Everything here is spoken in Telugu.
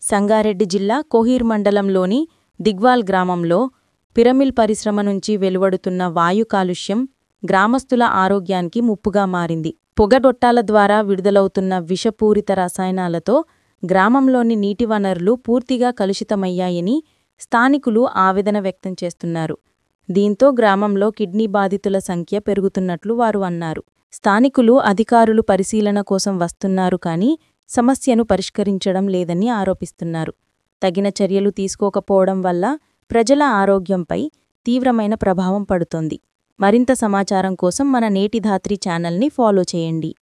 సంగారెడ్డి జిల్లా కోహీర్ మండలంలోని దిగ్వాల్ గ్రామంలో పిరమిల్ పరిశ్రమ నుంచి వెలువడుతున్న వాయు కాలుష్యం గ్రామస్తుల ఆరోగ్యానికి ముప్పుగా మారింది పొగడొట్టాల ద్వారా విడుదలవుతున్న విషపూరిత రసాయనాలతో గ్రామంలోని నీటి వనరులు పూర్తిగా కలుషితమయ్యాయని స్థానికులు ఆవేదన వ్యక్తం చేస్తున్నారు దీంతో గ్రామంలో కిడ్నీ బాధితుల సంఖ్య పెరుగుతున్నట్లు వారు అన్నారు స్థానికులు అధికారులు పరిశీలన కోసం వస్తున్నారు కానీ సమస్యను పరిష్కరించడం లేదని ఆరోపిస్తున్నారు తగిన చర్యలు తీసుకోకపోవడం వల్ల ప్రజల ఆరోగ్యంపై తీవ్రమైన ప్రభావం పడుతోంది మరింత సమాచారం కోసం మన నేటి ధాత్రి ఛానల్ని ఫాలో చేయండి